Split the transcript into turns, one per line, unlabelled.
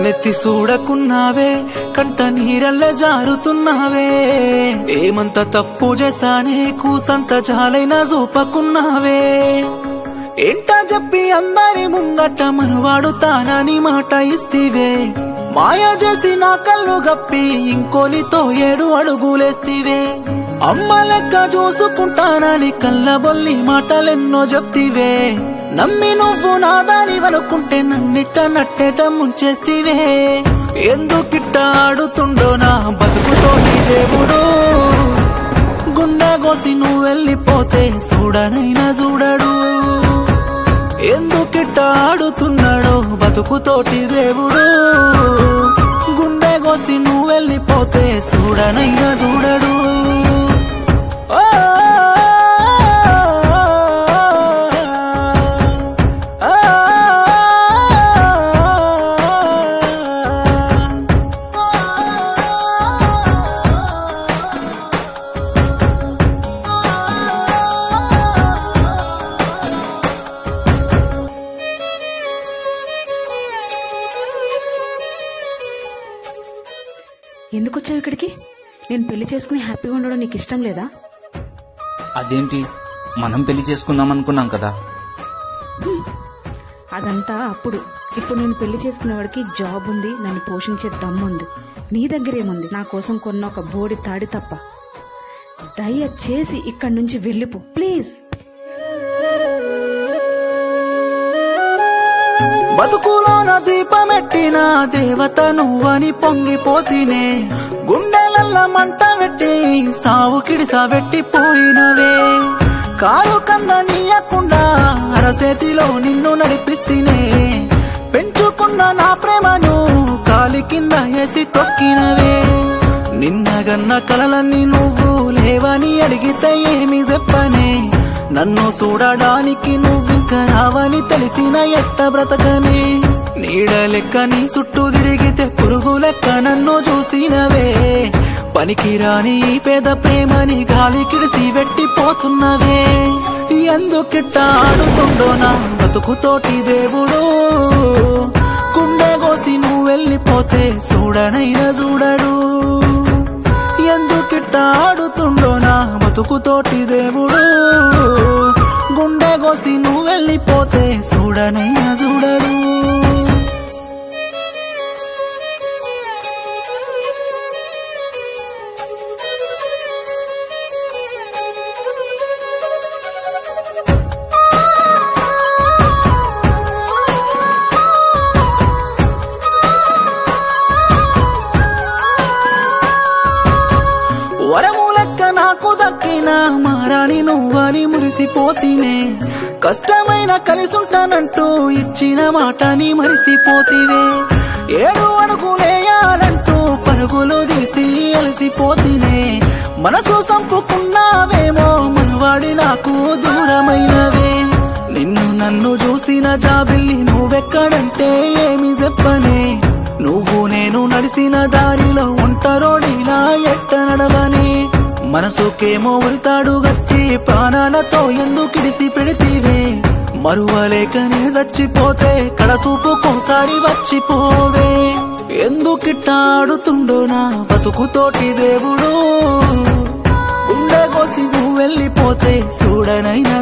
కన్నెత్తి చూడకున్నావే కంట నీరల్లే జారుతున్నావే ఏమంత తప్పు చేస్తానే కూసంత జాలైనా చూపకున్నావే ఏంట చెప్పి అందరి ముంగట మనువాడు తానని మాట ఇస్తివే మాయ చేసి నా కళ్ళు గప్పి ఇంకోనితో ఏడు అడుగులేస్తివే అమ్మ లెక్క చూసుకుంటానని కళ్ళబొల్లి మాటలెన్నో చెప్తివే నమ్మి నువ్వు నాదాని వనుకుంటే నన్నిట్ట నట్టేట ముంచేస్తివే ఎందుకిట్ట ఆడుతుండో నా బతుకుతోటి దేవుడు గుండె గోసి నువ్వు వెళ్ళిపోతే చూడనైనా చూడడు ఎందుకిట్ట ఆడుతున్నాడో బతుకుతోటి దేవుడు గుండె గోసి నువ్వు వెళ్ళిపోతే చూడనైనా చూడడు ఓ, ఆ,
ఎందుకు వచ్చావు ఇక్కడికి నేను పెళ్లి చేసుకుని హ్యాపీగా ఉండడం నీకు ఇష్టం లేదా
అదేంటి మనం పెళ్లి చేసుకుందాం అనుకున్నాం కదా
అదంతా అప్పుడు ఇప్పుడు నేను పెళ్లి చేసుకునేవాడికి జాబ్ ఉంది నన్ను పోషించే దమ్ముంది నీ దగ్గరేముంది నా కోసం కొన్న ఒక బోడి తాడి తప్ప దయచేసి ఇక్కడి నుంచి వెళ్ళిపో ప్లీజ్
బతుకులోన దీపమెట్టిన దేవత నువ్వని పొంగిపోతినే గుండెలల్ల మంట పెట్టి సావు కిడిసా పెట్టిపోయినవే కారు కంద నీయకుండా అరచేతిలో నిన్ను నడిపిస్తేనే పెంచుకున్న నా ప్రేమను కాలి కింద వేసి తొక్కినవే నిన్నగన్న కలలన్నీ నువ్వు లేవని అడిగితే ఏమి చెప్పనే నన్ను చూడడానికి నువ్వింక రావని తెలిసిన ఎట్ట బ్రతకనే నీడ లెక్క నీ చుట్టూ తిరిగితే పురుగు లెక్క నన్ను చూసినవే పనికిరాని ఈ పేద ప్రేమని గాలి కిడిసి వెట్టిపోతున్నవే ఎందుకిట్ట ఆడుతుండో నా బతుకుతోటి దేవుడు గుండె గోసి నువ్వు వెళ్ళిపోతే చూడనైనా చూడడు ఎందుకిట్ట ఆడుతుండో నా బతుకుతోటి దేవుడు గుండె గోసి నువ్వు వెళ్ళిపోతే చూడనైనా చూడడు వరము లెక్క నాకు దక్కిన మారాణి నువ్వని మురిసిపోతినే కష్టమైన కలిసుంటానంటూ ఇచ్చిన మాటని మరిసిపోతివే ఏడు అడుగులేయాలంటూ పరుగులు తీసి అలసిపోతినే మనసు సంపుకున్నావేమో మనవాడి నాకు దూరమైనవే నిన్ను నన్ను చూసిన జాబిల్లి నువ్వెక్కడంటే ఏమి చెప్పనే నువ్వు నేను నడిసిన దారిలో ఒంటరోడిలా ఎట్ట నడవని మనసుకేమో ఉరితాడు గట్టి ప్రాణాలతో ఎందుకిడిసి పెడితీవే మరువలేకనే చచ్చిపోతే కడసూపుకోసారి వచ్చిపోవే ఎందుకిట్ట ఆడుతుండో నా బతుకుతోటి దేవుడు గుండె కోసి నువ్వు వెళ్ళిపోతే చూడనైనా